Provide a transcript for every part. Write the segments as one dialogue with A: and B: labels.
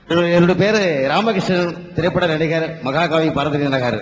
A: என்னுடைய- என்னுடைய பேரு ராமகிருஷ்ணன் திரைப்பட நடிகர் மகாகவி பாரதி நகர்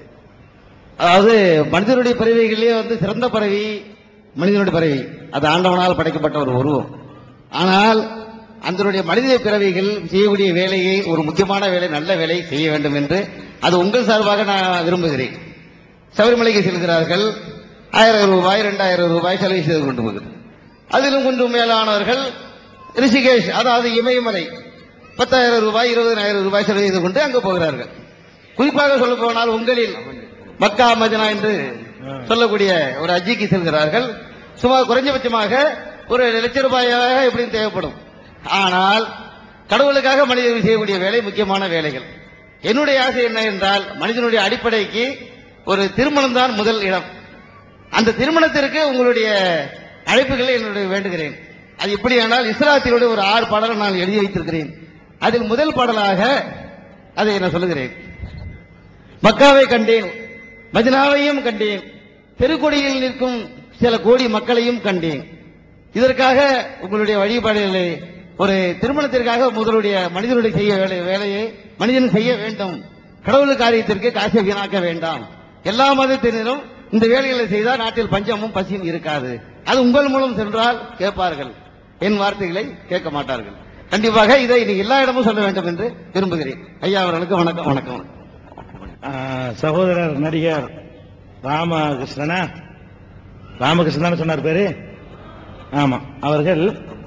A: அதாவது மனிதனுடைய பறவைகளிலே வந்து சிறந்த பறவை மனிதனுடைய பறவை அது ஆண்டவனால் படைக்கப்பட்ட ஒரு உருவம் ஆனால் அதனுடைய மனித பிறவிகள் செய்யக்கூடிய வேலையை ஒரு முக்கியமான வேலை நல்ல வேலை செய்ய வேண்டும் என்று அது உங்கள் சார்பாக நான் விரும்புகிறேன் சபரிமலைக்கு செல்கிறார்கள் ஆயிரம் ரூபாய் இரண்டாயிரம் ரூபாய் செலவு செய்து கொண்டு போகிறது அதிலும் கொஞ்சம் மேலானவர்கள் ரிஷிகேஷ் அதாவது இமயமலை பத்தாயிரம் ரூபாய் இருபதாயிரம் ரூபாய் செலவு செய்து கொண்டு அங்கு போகிறார்கள் குறிப்பாக சொல்ல போனால் உங்களில் மக்கா மதினா என்று சொல்லக்கூடிய ஒரு அஜிக்கு செல்கிறார்கள் சுமார் குறைஞ்சபட்சமாக ஒரு லட்சம் ரூபாயாக எப்படியும் தேவைப்படும் ஆனால் கடவுளுக்காக மனிதர்கள் செய்யக்கூடிய வேலை முக்கியமான வேலைகள் என்னுடைய ஆசை என்ன என்றால் மனிதனுடைய அடிப்படைக்கு ஒரு திருமணம் தான் முதல் இடம் அந்த திருமணத்திற்கு உங்களுடைய அழைப்புகளை என்னுடைய வேண்டுகிறேன் அது எப்படி என்றால் இஸ்லாத்தினுடைய ஒரு ஆறு பாடலை நான் எழுதி வைத்திருக்கிறேன் அதில் முதல் பாடலாக அதை நான் சொல்லுகிறேன் மக்காவை கண்டேன் மதினாவையும் கண்டேன் தெருக்கொடியில் நிற்கும் சில கோடி மக்களையும் கண்டேன் இதற்காக உங்களுடைய வழிபாடுகளை ஒரு திருமணத்திற்காக முதலுடைய மனிதனுடைய செய்ய வேலை வேலையை மனிதன் செய்ய வேண்டும் கடவுள் காரியத்திற்கு காசை வீணாக்க வேண்டாம் எல்லா மதத்தினரும் இந்த வேலைகளை செய்தால் நாட்டில் பஞ்சமும் பசியும் இருக்காது அது உங்கள் மூலம் சென்றால் கேட்பார்கள் என் வார்த்தைகளை கேட்க மாட்டார்கள் கண்டிப்பாக இதை நீ எல்லா இடமும் சொல்ல வேண்டும் என்று விரும்புகிறேன் ஐயா அவர்களுக்கு வணக்கம் வணக்கம்
B: ஆ, சகோதரர் நடிகர் ராமகிருஷ்ணனா ராமகிருஷ்ணன் சொன்னார் பேரு ஆமா அவர்கள்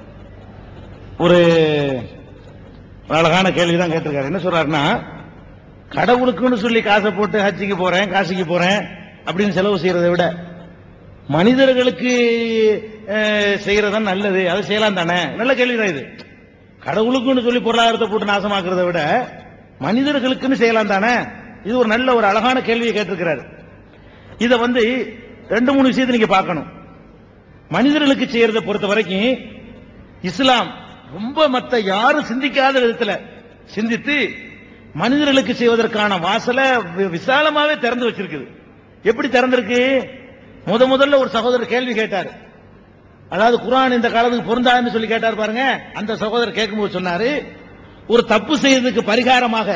B: ஒரு ஒரு அழகான கேள்விதான் கேட்டிருக்காரு என்ன சொல்றாருன்னா கடவுளுக்குன்னு சொல்லி காசை போட்டு ஹஜ்ஜிக்கு போறேன் காசிக்கு போறேன் அப்படின்னு செலவு செய்யறதை விட மனிதர்களுக்கு அஹ், செய்யறதுதான் நல்லது அது செய்யலாம் தானே நல்ல கேள்விதான் இது கடவுளுக்குன்னு சொல்லி பொருளாதாரத்தை போட்டு நாசமாக்குறதை விட மனிதர்களுக்குன்னு செய்யலாம் தானே இது ஒரு நல்ல ஒரு அழகான கேள்வியை கேட்டிருக்கிறாரு இத வந்து ரெண்டு மூணு விஷயத்தை நீங்க பார்க்கணும் மனிதர்களுக்கு செய்யறதை பொறுத்த வரைக்கும் இஸ்லாம் ரொம்ப மத்த யாரும் சிந்திக்காத விதத்துல சிந்தித்து மனிதர்களுக்கு செய்வதற்கான வாசலை வி- விசாலமாவே திறந்து வச்சிருக்குது எப்படி திறந்திருக்கு முத முதல்ல ஒரு சகோதரர் கேள்வி கேட்டார் அதாவது குர்ஆன் இந்த காலத்துக்கு பொருந்தாதுன்னு சொல்லி கேட்டார் பாருங்க அந்த சகோதரர் கேட்கும்போது சொன்னாரு ஒரு தப்பு செய்யறதுக்கு பரிகாரமாக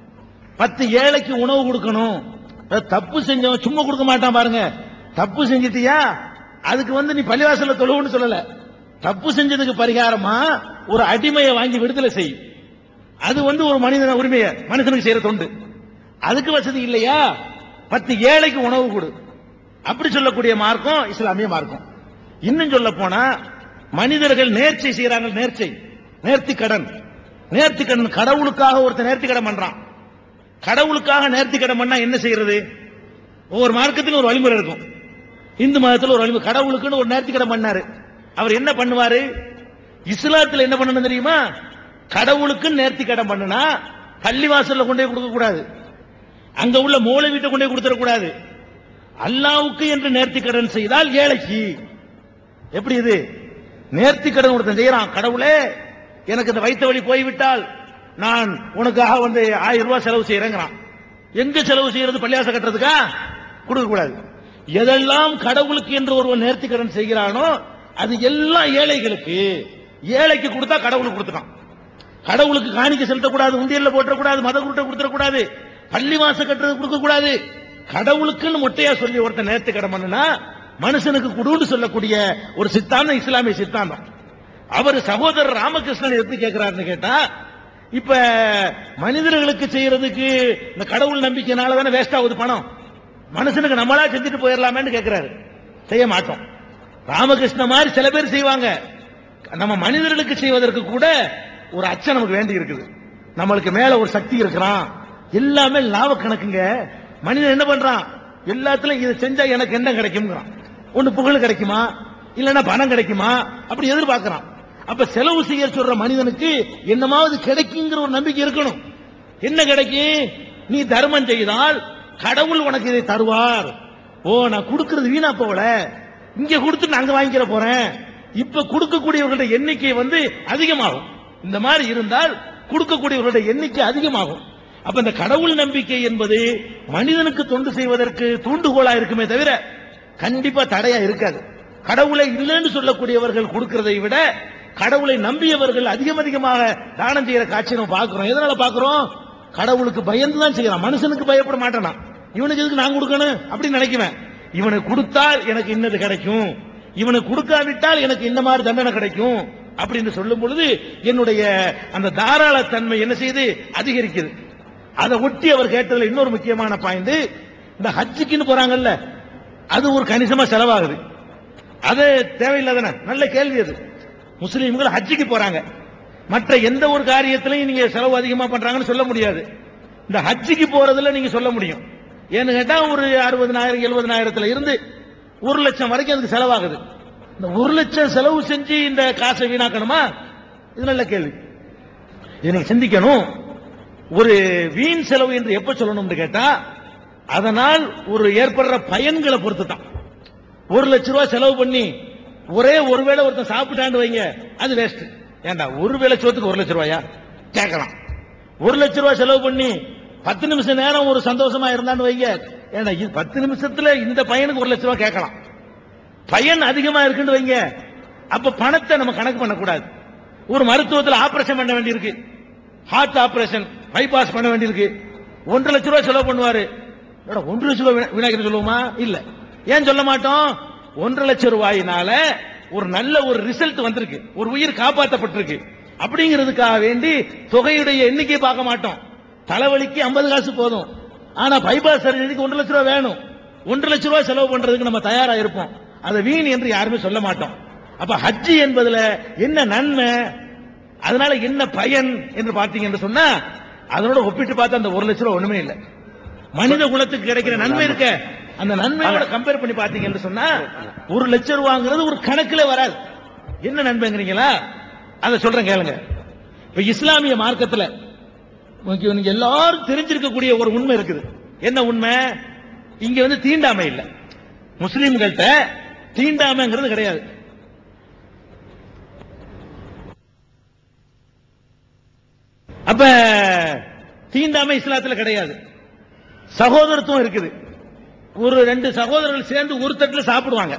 B: பத்து ஏழைக்கு உணவு கொடுக்கணும் அதாவது தப்பு செஞ்சவன் சும்மா கொடுக்க மாட்டான் பாருங்க தப்பு செஞ்சிட்டியா அதுக்கு வந்து நீ பள்ளிவாசல்ல தொழுவுன்னு சொல்லல தப்பு செஞ்சதுக்கு பரிகாரமா ஒரு அடிமையை வாங்கி விடுதலை செய் அது வந்து ஒரு மனிதன உரிமையை மனுஷனுக்கு செய்யற தொண்டு அதுக்கு வசதி இல்லையா பத்து ஏழைக்கு உணவு கொடு அப்படி சொல்லக்கூடிய மார்க்கம் இஸ்லாமிய மார்க்கம் இன்னும் சொல்ல போனா மனிதர்கள் நேர்ச்சை செய்யறாங்க நேர்ச்சை நேர்த்தி கடன் நேர்த்தி கடன் கடவுளுக்காக ஒருத்தன் நேர்த்தி கடன் பண்றான் கடவுளுக்காக நேர்த்தி கடன் பண்ணா என்ன செய்யறது ஒவ்வொரு மார்க்கத்துக்கும் ஒரு வழிமுறை இருக்கும் இந்து மதத்துல ஒரு வழிமுறை கடவுளுக்குன்னு ஒரு நேர்த்தி கடன் பண்ணாரு அவர் என்ன பண்ணுவாரு இஸ்லாத்துல என்ன பண்ணணும் தெரியுமா கடவுளுக்கு நேர்த்தி கடன் பண்ணுனா பள்ளிவாசல்ல கொண்டு போய் கொடுக்க கூடாது அங்க உள்ள மூளை வீட்டை கொண்டு போய் கொடுத்துடக்கூடாது அல்லாவுக்கு என்று நேர்த்தி கடன் செய்தால் ஏழைக்கு எப்படி இது நேர்த்தி கடன் ஒருத்தன் செய்யறான் கடவுளே எனக்கு இந்த வைத்த வழி போய்விட்டால் நான் உனக்காக வந்து ஆயிரம் ரூபாய் செலவு செய்யறேங்கிறான் எங்க செலவு செய்யறது பள்ளியாசம் கட்டுறதுக்கா கொடுக்க கூடாது எதெல்லாம் கடவுளுக்கு என்று ஒருவன் நேர்த்தி கடன் செய்கிறானோ அது எல்லாம் ஏழைகளுக்கு ஏழைக்கு கொடுத்தா கடவுளுக்கு கொடுத்துட்டான் கடவுளுக்கு காணிக்க செலுத்தக்கூடாது உண்டியல்ல போட்டக்கூடாது மத கூட்ட கொடுத்துடக்கூடாது பள்ளி வாச கட்டுறது கொடுக்க கூடாது கடவுளுக்குன்னு மொட்டையா சொல்லி ஒருத்தன் நேர்த்தி கடன் பண்ணுனா மனுஷனுக்கு குடுன்னு சொல்லக்கூடிய ஒரு சித்தாந்தம் இஸ்லாமிய சித்தாந்தம் அவர் சகோதரர் ராமகிருஷ்ணன் எப்படி கேட்கிறாருன்னு கேட்டா இப்ப மனிதர்களுக்கு செய்யறதுக்கு இந்த கடவுள் நம்பிக்கையினால தானே வேஸ்ட் ஆகுது பணம் மனுஷனுக்கு நம்மளா செஞ்சுட்டு போயிடலாமேன்னு கேட்கிறாரு செய்ய மாட்டோம் ராமகிருஷ்ண மாதிரி சில பேர் செய்வாங்க நம்ம மனிதர்களுக்கு செய்வதற்கு கூட ஒரு அச்சம் நமக்கு வேண்டி இருக்குது நம்மளுக்கு மேல ஒரு சக்தி இருக்கிறான் எல்லாமே லாப கணக்குங்க மனிதன் என்ன பண்றான் எல்லாத்துலயும் இதை செஞ்சா எனக்கு என்ன கிடைக்கும்ங்கிறான் ஒண்ணு புகழ் கிடைக்குமா இல்லைன்னா பணம் கிடைக்குமா அப்படி எதிர்பார்க்கறான் அப்ப செலவு செய்ய சொல்ற மனிதனுக்கு என்னமாவது கிடைக்குங்கிற ஒரு நம்பிக்கை இருக்கணும் என்ன கிடைக்கும் நீ தர்மம் செய்தால் கடவுள் உனக்கு இதை தருவார் ஓ நான் கொடுக்கிறது வீணா போகல இங்க கொடுத்து நான் அங்க வாங்கிக்கிற போறேன் இப்ப கொடுக்கக்கூடியவர்களுடைய எண்ணிக்கை வந்து அதிகமாகும் இந்த மாதிரி இருந்தால் கொடுக்கக்கூடியவர்களுடைய எண்ணிக்கை அதிகமாகும் அப்ப இந்த கடவுள் நம்பிக்கை என்பது மனிதனுக்கு தொண்டு செய்வதற்கு தூண்டுகோலா இருக்குமே தவிர கண்டிப்பா தடையா இருக்காது கடவுளை இல்லைன்னு சொல்லக்கூடியவர்கள் கொடுக்கிறதை விட கடவுளை நம்பியவர்கள் அதிகம் அதிகமாக தானம் செய்யற காட்சியை நம்ம பார்க்கிறோம் எதனால பார்க்கிறோம் கடவுளுக்கு பயந்து தான் செய்யறான் மனுஷனுக்கு பயப்பட மாட்டானா இவனுக்கு எதுக்கு நான் கொடுக்கணும் அப்படின்னு நினைக்குவேன் இவனுக்கு கொடுத்தால் எனக்கு இன்னது கிடைக்கும் இவனுக்கு கொடுக்காவிட்டால் எனக்கு இந்த மாதிரி தண்டனை கிடைக்கும் அப்படின்னு சொல்லும் பொழுது என்னுடைய அந்த தாராள தன்மை என்ன செய்யுது அதிகரிக்குது அதை ஒட்டி அவர் கேட்டதுல இன்னொரு முக்கியமான பாயிண்ட் இந்த ஹஜ்ஜுக்குன்னு போறாங்கல்ல அது ஒரு கணிசமா செலவாகுது அது தேவையில்லாதானே நல்ல கேள்வி அது முஸ்லீம்கள் ஹஜ்ஜுக்கு போறாங்க மற்ற எந்த ஒரு காரியத்திலையும் நீங்க செலவு அதிகமா பண்றாங்கன்னு சொல்ல முடியாது இந்த ஹஜ்ஜுக்கு போறதுல நீங்க சொல்ல முடியும் ஏன்னு கேட்டா ஒரு அறுபதனாயிரம் எழுபதனாயிரத்துல இருந்து ஒரு லட்சம் வரைக்கும் அதுக்கு செலவாகுது இந்த ஒரு லட்சம் செலவு செஞ்சு இந்த காசை வீணாக்கணுமா இது நல்ல கேள்வி இதை நீங்க சிந்திக்கணும் ஒரு வீண் செலவு என்று எப்ப சொல்லணும்னு கேட்டா அதனால் ஒரு ஏற்படுற பயன்களை பொறுத்து தான் ஒரு லட்ச ரூபாய் செலவு பண்ணி ஒரே ஒருவேளை ஒருத்தன் சாப்பிட்டாண்டு வைங்க அது வேஸ்ட் ஏண்டா ஒரு வேளை சோத்துக்கு ஒரு லட்ச ரூபாயா கேட்கலாம் ஒரு லட்ச ரூபாய் செலவு பண்ணி பத்து நிமிஷம் நேரம் ஒரு சந்தோஷமா இருந்தான்னு வைங்க ஏண்டா இது பத்து நிமிஷத்துல இந்த பையனுக்கு ஒரு லட்ச ரூபாய் கேட்கலாம் பயன் அதிகமா இருக்குன்னு வைங்க அப்ப பணத்தை நம்ம கணக்கு பண்ணக்கூடாது ஒரு மருத்துவத்தில் ஆபரேஷன் பண்ண வேண்டியிருக்கு ஹார்ட் ஆபரேஷன் பைபாஸ் பண்ண வேண்டியிருக்கு ஒன்றரை லட்ச ரூபாய் செலவு பண்ணுவாரு என்னடா, ஒன்றரை லட்ச ரூபாய் விநாயகர் சொல்லுவோமா இல்ல ஏன் சொல்ல மாட்டோம் ஒன்றரை லட்சம் ரூபாயினால ஒரு நல்ல ஒரு ரிசல்ட் வந்திருக்கு ஒரு உயிர் காப்பாற்றப்பட்டிருக்கு அப்படிங்கிறதுக்காக வேண்டி தொகையுடைய எண்ணிக்கையை பார்க்க மாட்டோம் தலைவலிக்கு ஐம்பது காசு போதும் ஆனா பைபாஸ் சர்ஜரிக்கு ஒன்றரை லட்ச ரூபாய் வேணும் ஒன்றரை லட்ச ரூபாய் செலவு பண்றதுக்கு நம்ம தயாரா இருப்போம் அதை வீண் என்று யாருமே சொல்ல மாட்டோம் அப்ப ஹஜ்ஜி என்பதுல என்ன நன்மை அதனால என்ன பயன் என்று பார்த்தீங்க என்று சொன்னா அதனோட ஒப்பிட்டு பார்த்தா அந்த ஒரு லட்ச ரூபாய் ஒண்ணுமே இல்லை மனித குலத்துக்கு கிடைக்கிற நன்மை இருக்க அந்த நன்மையோட கம்பேர் பண்ணி பார்த்தீங்க என்று சொன்னா ஒரு லட்சம் ரூபாங்கிறது ஒரு கணக்குல வராது என்ன நன்மைங்கிறீங்களா அதை சொல்றேன் கேளுங்க இப்ப இஸ்லாமிய மார்க்கத்துல உங்களுக்கு நீங்க எல்லாரும் தெரிஞ்சிருக்கக்கூடிய ஒரு உண்மை இருக்குது என்ன உண்மை இங்க வந்து தீண்டாமை இல்ல முஸ்லிம்கள்ட்ட தீண்டாமைங்கிறது கிடையாது அப்ப தீண்டாமை இஸ்லாத்துல கிடையாது சகோதரத்துவம் இருக்குது ஒரு ரெண்டு சகோதரர்கள் சேர்ந்து ஒரு தட்டுல சாப்பிடுவாங்க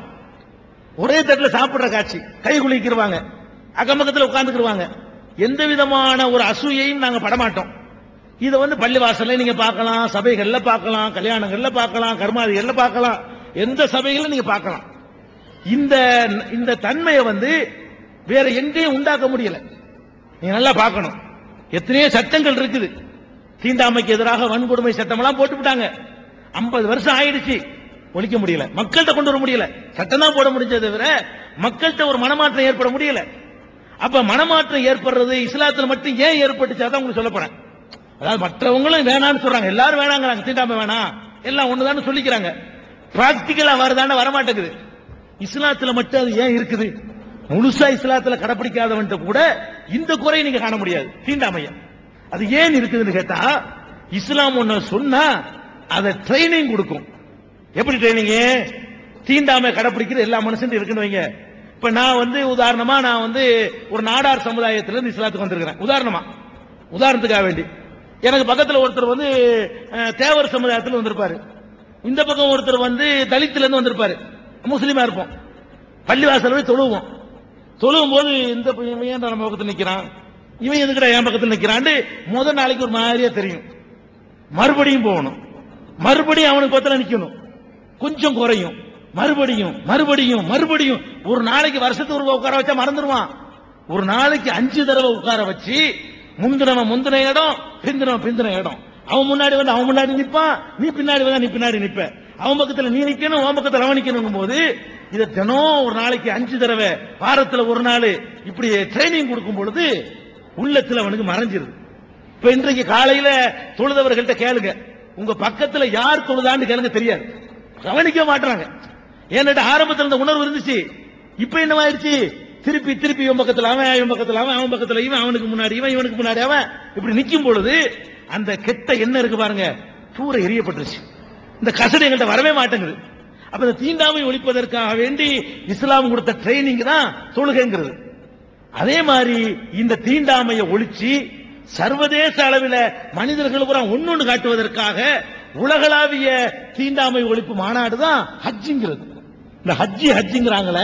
B: ஒரே தட்டுல சாப்பிடுற காட்சி கை குளிக்கிடுவாங்க அக்கம் பக்கத்துல உட்கார்ந்துக்கிடுவாங்க எந்த விதமான ஒரு அசூயையும் நாங்க படமாட்டோம் இதை வந்து பள்ளிவாசல்ல நீங்க பார்க்கலாம் சபைகள்ல பார்க்கலாம் கல்யாணங்கள்ல பார்க்கலாம் கர்மாதிகள்ல பார்க்கலாம் எந்த சபைகள்ல நீங்க பார்க்கலாம் இந்த இந்த தன்மையை வந்து வேற எங்கேயும் உண்டாக்க முடியல நீங்க நல்லா பார்க்கணும் எத்தனையோ சட்டங்கள் இருக்குது தீண்டாமைக்கு எதிராக வன்கொடுமை சட்டம் எல்லாம் போட்டு விட்டாங்க ஐம்பது வருஷம் ஆயிடுச்சு ஒழிக்க முடியல மக்கள்கிட்ட கொண்டு வர முடியல சட்டம் தான் போட முடிஞ்சதை தவிர மக்கள்கிட்ட ஒரு மனமாற்றம் ஏற்பட முடியல அப்ப மனமாற்றம் ஏற்படுறது இஸ்லாத்துல மட்டும் ஏன் ஏற்பட்டுச்சு அதான் உங்களுக்கு சொல்ல போறேன் அதாவது மற்றவங்களும் வேணாம்னு சொல்றாங்க எல்லாரும் வேணாங்கிறாங்க தீண்டாமை வேணாம் எல்லாம் ஒண்ணுதான்னு சொல்லிக்கிறாங்க பிராக்டிக்கலா வருதான வரமாட்டேங்குது இஸ்லாத்துல மட்டும் அது ஏன் இருக்குது முழுசா இஸ்லாத்துல கடைப்பிடிக்காதவன்ட்ட கூட இந்த குறையை நீங்க காண முடியாது தீண்டாமைய அது ஏன் இருக்குதுன்னு கேட்டா இஸ்லாம் ஒண்ணு சொன்னா அதை ட்ரைனிங் கொடுக்கும் எப்படி ட்ரைனிங் தீண்டாமை கடைப்பிடிக்கிற எல்லா மனுஷன் இருக்குன்னு வைங்க இப்ப நான் வந்து உதாரணமா நான் வந்து ஒரு நாடார் சமுதாயத்துல இருந்து இஸ்லாத்துக்கு வந்திருக்கிறேன் உதாரணமா உதாரணத்துக்காக வேண்டி எனக்கு பக்கத்துல ஒருத்தர் வந்து அஹ், தேவர் சமுதாயத்துல வந்திருப்பாரு இந்த பக்கம் ஒருத்தர் வந்து தலித்துல இருந்து வந்திருப்பாரு முஸ்லீமா இருப்போம் பள்ளிவாசல் போய் தொழுவோம் தொழுவும் போது இந்த பையன் இவன் ஏன்டா நம்ம பக்கத்துல நிக்கிறான் இவன் எதுக்குடா என் பக்கத்துல நிக்கிறான்னு முத நாளைக்கு ஒரு மாதிரியா தெரியும் மறுபடியும் போகணும் மறுபடியும் அவனுக்கு பக்கத்துல நிக்கணும் கொஞ்சம் குறையும் மறுபடியும் மறுபடியும் மறுபடியும் ஒரு நாளைக்கு வருஷத்துக்கு ஒரு உட்கார வச்சா மறந்துடுவான் ஒரு நாளைக்கு அஞ்சு தடவை உட்கார வச்சு முந்தினவன் முந்தின இடம் பிந்தினவன் பிந்தின இடம் அவன் முன்னாடி வந்து அவன் முன்னாடி நிப்பான் நீ பின்னாடி வந்தா நீ பின்னாடி நிப்ப அவன் பக்கத்துல நீ நிக்கணும் அவன் பக்கத்துல அவன் நிக்கணும் போது இதை தினம் ஒரு நாளைக்கு அஞ்சு தடவை வாரத்துல ஒரு நாள் இப்படி ட்ரைனிங் கொடுக்கும் பொழுது உள்ளத்துல அவனுக்கு மறைஞ்சிருது இப்ப இன்றைக்கு காலையில தொழுதவர்கள்ட்ட கேளுங்க உங்க பக்கத்துல யார் தொழுதான்னு கேளுங்க தெரியாது கவனிக்க மாட்டாங்க ஏன்னா ஆரம்பத்துல இந்த உணர்வு இருந்துச்சு இப்ப என்னவாயிருச்சு திருப்பி திருப்பி இவன் பக்கத்துல அவன் இவன் பக்கத்துல அவன் அவன் பக்கத்துல இவன் அவனுக்கு முன்னாடி இவன் இவனுக்கு முன்னாடி அவன் இப்படி நிக்கும் பொழுது அந்த கெட்ட எண்ணம் இருக்கு பாருங்க தூர எரியப்பட்டுருச்சு இந்த கசடு எங்கள்கிட்ட வரவே மாட்டேங்குது அப்ப இந்த தீண்டாமை ஒழிப்பதற்காக வேண்டி இஸ்லாம் கொடுத்த ட்ரைனிங் தான் தொழுகைங்கிறது அதே மாதிரி இந்த தீண்டாமையை ஒழிச்சு சர்வதேச அளவில் மனிதர்கள் பூரா ஒன்னொன்னு காட்டுவதற்காக உலகளாவிய தீண்டாமை ஒழிப்பு மாநாடு தான் ஹஜ்ஜிங்கிறது இந்த ஹஜ்ஜி ஹஜ்ஜிங்கிறாங்களே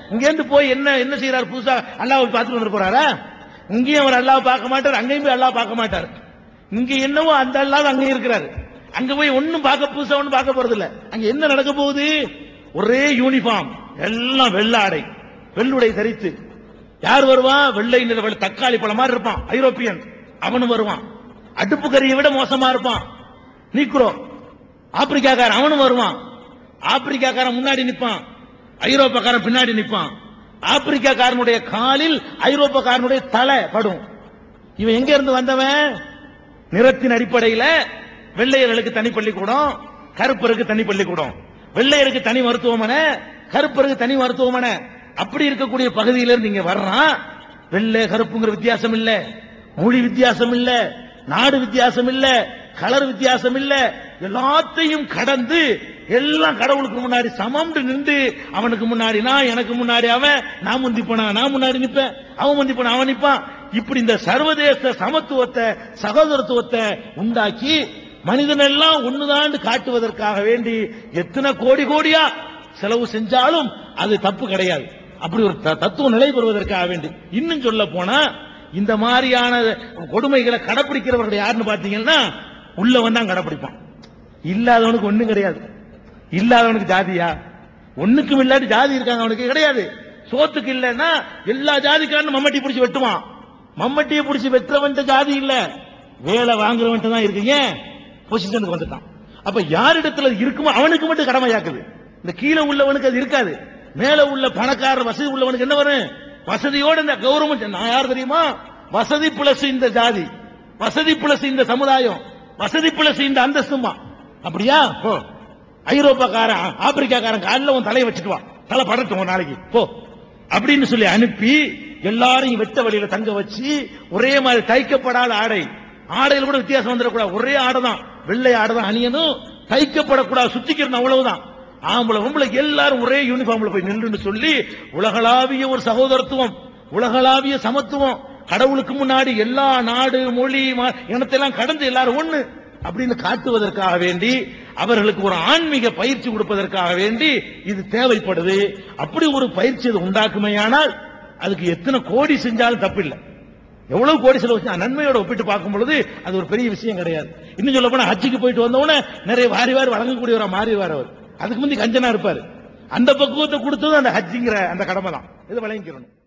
B: இங்க இருந்து போய் என்ன என்ன செய்யறாரு புதுசா அல்லாஹ்வை பார்த்துட்டு வந்து போறாரா இங்கேயும் அவர் அல்லாஹ் பார்க்க மாட்டார் அங்கேயும் போய் அல்லாஹ் பார்க்க மாட்டார் இங்க என்னவோ அந்த அல்லாஹ் அங்கே இருக்கிறாரு அங்க போய் ஒண்ணும் பார்க்க புதுசா ஒண்ணும் பார்க்க போறது இல்ல அங்க என்ன நடக்க போகுது ஒரே யூனிஃபார்ம் எல்லாம் வெள்ளாடை வெள்ளுடை தரித்து யார் வருவான் வெள்ளை நிற வெள்ளை தக்காளி பழம் மாதிரி இருப்பான் ஐரோப்பியன் அவனும் வருவான் அடுப்பு கறியை விட மோசமா இருப்பான் நீக்குறோ ஆப்பிரிக்காக்காரன் அவனும் வருவான் ஆப்பிரிக்காக்காரன் முன்னாடி நிப்பான் ஐரோப்பாக்காரன் பின்னாடி நிப்பான் ஆப்பிரிக்காக்காரனுடைய காலில் ஐரோப்பாக்காரனுடைய தலை படும் இவன் எங்க இருந்து வந்தவன் நிறத்தின் அடிப்படையில வெள்ளையர்களுக்கு தனி பள்ளிக்கூடம் கருப்பருக்கு தனி பள்ளிக்கூடம் வெள்ளையருக்கு தனி மருத்துவமனை கருப்பருக்கு தனி மருத்துவமனை அப்படி இருக்கக்கூடிய பகுதியில இருந்து இங்க வர்றான் வெள்ளை கருப்புங்கிற வித்தியாசம் இல்ல மொழி வித்தியாசம் இல்ல நாடு வித்தியாசம் இல்ல கலர் வித்தியாசம் இல்ல எல்லாத்தையும் கடந்து எல்லாம் கடவுளுக்கு முன்னாடி சமம்னு நின்று அவனுக்கு முன்னாடி நான் எனக்கு முன்னாடி அவன் நான் முந்திப்பனா நான் முன்னாடி நிப்பேன் அவன் முந்திப்பனா அவன் நிப்பான் இப்படி இந்த சர்வதேச சமத்துவத்தை சகோதரத்துவத்தை உண்டாக்கி மனிதன் எல்லாம் ஒண்ணுதான் காட்டுவதற்காக வேண்டி எத்தனை கோடி கோடியா செலவு செஞ்சாலும் அது தப்பு கிடையாது அப்படி ஒரு த- தத்துவ நிலை பெறுவதற்காக வேண்டி இன்னும் சொல்ல போனா இந்த மாதிரியான கொடுமைகளை கடைப்பிடிக்கிறவர்கள் யாருன்னு பாத்தீங்கன்னா உள்ள வந்தான் கடைப்பிடிப்பான் இல்லாதவனுக்கு ஒண்ணும் கிடையாது இல்லாதவனுக்கு ஜாதியா ஒண்ணுக்கும் இல்லாட்டி ஜாதி இருக்காங்க அவனுக்கு கிடையாது சோத்துக்கு இல்லைன்னா எல்லா ஜாதிக்காரனும் மம்மட்டி பிடிச்சி வெட்டுவான் மம்மட்டியை பிடிச்சி வெட்டுறவன்ட்ட ஜாதி இல்ல வேலை வாங்குறவன்ட்ட தான் இருக்கு ஏன் பொசிஷனுக்கு வந்துட்டான் அப்ப யாரிடத்துல அது இருக்குமோ அவனுக்கு மட்டும் கடமையாக்குது இந்த கீழே உள்ளவனுக்கு அது இருக்காது மேல உள்ள பணக்காரர் வசதி உள்ளவனுக்கு என்ன வரும் வசதியோட இந்த கௌரவம் நான் யார் தெரியுமா வசதி பிளஸ் இந்த ஜாதி வசதி பிளஸ் இந்த சமுதாயம் வசதி பிளஸ் இந்த அந்தஸ்துமா அப்படியா போ ஐரோப்பாக்காரன் ஆப்பிரிக்காக்காரன் காலில் உன் தலையை வச்சுட்டு வா தலை படட்டும் ஒரு நாளைக்கு போ அப்படின்னு சொல்லி அனுப்பி எல்லாரையும் வெட்ட வழியில தங்க வச்சு ஒரே மாதிரி தைக்கப்படாத ஆடை ஆடையில கூட வித்தியாசம் வந்துடக்கூடாது ஒரே ஆடை தான் வெள்ளை ஆடை தான் அணியணும் தைக்கப்படக்கூடாது சுத்திக்கிறணும் அவ்வளவுதான் ஆம்பளை பொம்பளை எல்லாரும் ஒரே யூனிஃபார்ம்ல போய் நின்றுன்னு சொல்லி உலகளாவிய ஒரு சகோதரத்துவம் உலகளாவிய சமத்துவம் கடவுளுக்கு முன்னாடி எல்லா நாடு மொழி ம- இனத்தையெல்லாம் கடந்து எல்லாரும் ஒண்ணு அப்படின்னு காட்டுவதற்காக வேண்டி அவர்களுக்கு ஒரு ஆன்மீக பயிற்சி கொடுப்பதற்காக வேண்டி இது தேவைப்படுது அப்படி ஒரு பயிற்சி அது உண்டாக்குமையானால் அதுக்கு எத்தனை கோடி செஞ்சாலும் தப்பில்லை எவ்வளவு கோடி செலவு செஞ்சா நன்மையோட ஒப்பிட்டு பார்க்கும் பொழுது அது ஒரு பெரிய விஷயம் கிடையாது இன்னும் சொல்ல போனா ஹஜ்ஜுக்கு போயிட்டு வந்தவொடனே நிறைய வாரி வாரி வழங்கக்கூடியவரா மாறிவார் அவர் அதுக்கு முந்தி கஞ்சனா இருப்பாரு அந்த பக்குவத்தை கொடுத்ததும் அந்த ஹஜ்ஜிங்கிற அந்த கடமை தான் இது வழங்கிக்கிறணும்